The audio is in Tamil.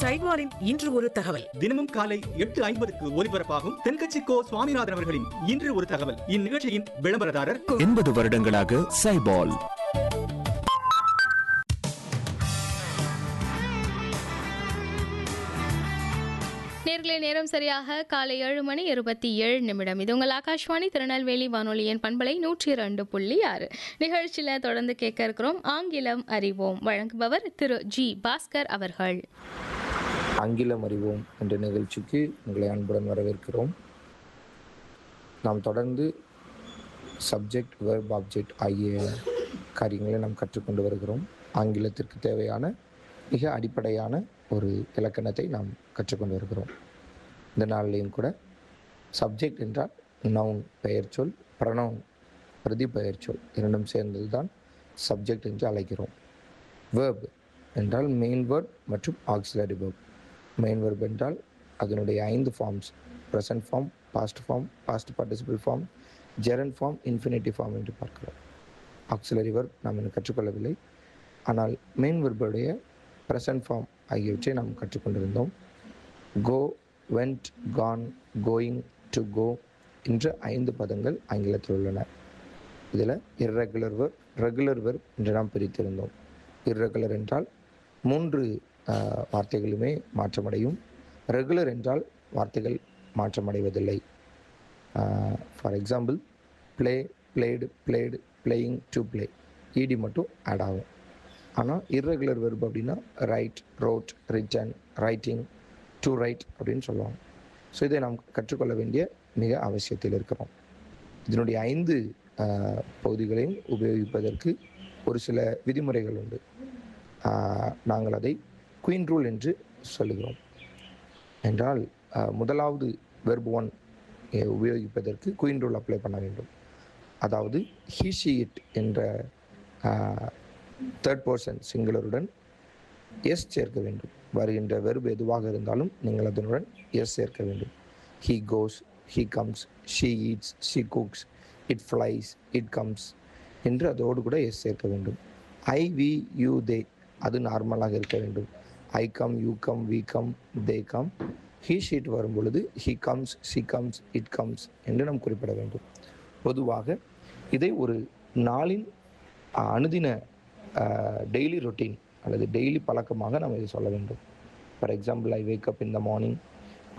சைவாரின் இன்று ஒரு தகவல் தினமும் காலை எட்டு ஐம்பதுக்கு ஒலிபரப்பாகும் தென்கட்சி கோ சுவாமிநாதன் அவர்களின் இன்று ஒரு தகவல் இந்நிகழ்ச்சியின் விளம்பரதாரர் எண்பது வருடங்களாக சைபால் நேர்களே நேரம் சரியாக காலை ஏழு மணி இருபத்தி ஏழு நிமிடம் இது உங்கள் ஆகாஷ்வாணி திருநெல்வேலி வானொலியின் பண்பலை நூற்றி இரண்டு புள்ளி ஆறு நிகழ்ச்சியில் தொடர்ந்து கேட்க இருக்கிறோம் ஆங்கிலம் அறிவோம் வழங்குபவர் திரு ஜி பாஸ்கர் அவர்கள் ஆங்கிலம் அறிவோம் என்ற நிகழ்ச்சிக்கு உங்களை அன்புடன் வரவேற்கிறோம் நாம் தொடர்ந்து சப்ஜெக்ட் வெர்ப் ஆப்ஜெக்ட் ஆகிய காரியங்களை நாம் கற்றுக்கொண்டு வருகிறோம் ஆங்கிலத்திற்கு தேவையான மிக அடிப்படையான ஒரு இலக்கணத்தை நாம் கற்றுக்கொண்டு வருகிறோம் இந்த நாளிலையும் கூட சப்ஜெக்ட் என்றால் நவுன் பெயர்ச்சொல் ப்ரனவுன் பிரதி பெயர்ச்சொல் இரண்டும் சேர்ந்தது தான் சப்ஜெக்ட் என்று அழைக்கிறோம் வேர்ப் என்றால் மெயின் வேர்ட் மற்றும் ஆக்சிலரி வேர்ப் மெயின் வெர்ப் என்றால் அதனுடைய ஐந்து forms present form past form past participle form gerund form infinitive form என்று பார்க்கிறோம் ஆக்சிலரி வெர்ப் நாம் இன்னும் கற்றுக்கொள்ளவில்லை ஆனால் மெயின் வெர்புடைய ப்ரெசன்ட் ஃபார்ம் ஆகியவற்றை நாம் கற்றுக்கொண்டிருந்தோம் go went gone going to go என்ற ஐந்து பதங்கள் ஆங்கிலத்தில் உள்ளன இதில் இர்ரெகுலர் வெர்ப் ரெகுலர் வெர்ப் என்று நாம் பிரித்திருந்தோம் இர்ரெகுலர் என்றால் மூன்று ஆஹ், வார்த்தைகளுமே மாற்றமடையும் ரெகுலர் என்றால் வார்த்தைகள் மாற்றமடைவதில்லை for example play played played playing to play ed மட்டும் ஆட் ஆகும் ஆனால் இர்ரெகுலர் வெர்ப் அப்படின்னா write wrote written writing to write அப்படின்னு சொல்லுவாங்க ஸோ இதை நாம் கற்றுக்கொள்ள வேண்டிய மிக அவசியத்தில் இருக்கிறோம் இதனுடைய ஐந்து ஆஹ், பகுதிகளையும் உபயோகிப்பதற்கு ஒரு சில விதிமுறைகள் உண்டு ஆஹ், நாங்கள் அதை குயின் ரூல் என்று சொல்லுகிறோம் என்றால் ஆஹ், முதலாவது வெர்ப் ஒன் உபயோகிப்பதற்கு குயின் ரூல் அப்ளை பண்ண வேண்டும் அதாவது ஹி ஷி இட் என்ற தேர்ட் பர்சன் சிங்குலருடன் எஸ் சேர்க்க வேண்டும் வருகின்ற வெர்பு எதுவாக இருந்தாலும் நீங்கள் அதனுடன் எஸ் சேர்க்க வேண்டும் he goes he comes she eats she cooks it flies it comes என்று அதோடு கூட எஸ் சேர்க்க வேண்டும் ஐ வி யூ தே அது நார்மலாக இருக்க வேண்டும் I come you come we come they come he she it வரும் பொழுது he comes she comes it comes என்று நாம் குறிப்பிட வேண்டும் பொதுவாக இதை ஒரு நாளின் அஹ், அனுதின டெய்லி ரொட்டீன் அல்லது டெய்லி பழக்கமாக நாம் இதை சொல்ல வேண்டும் for example I wake up in the morning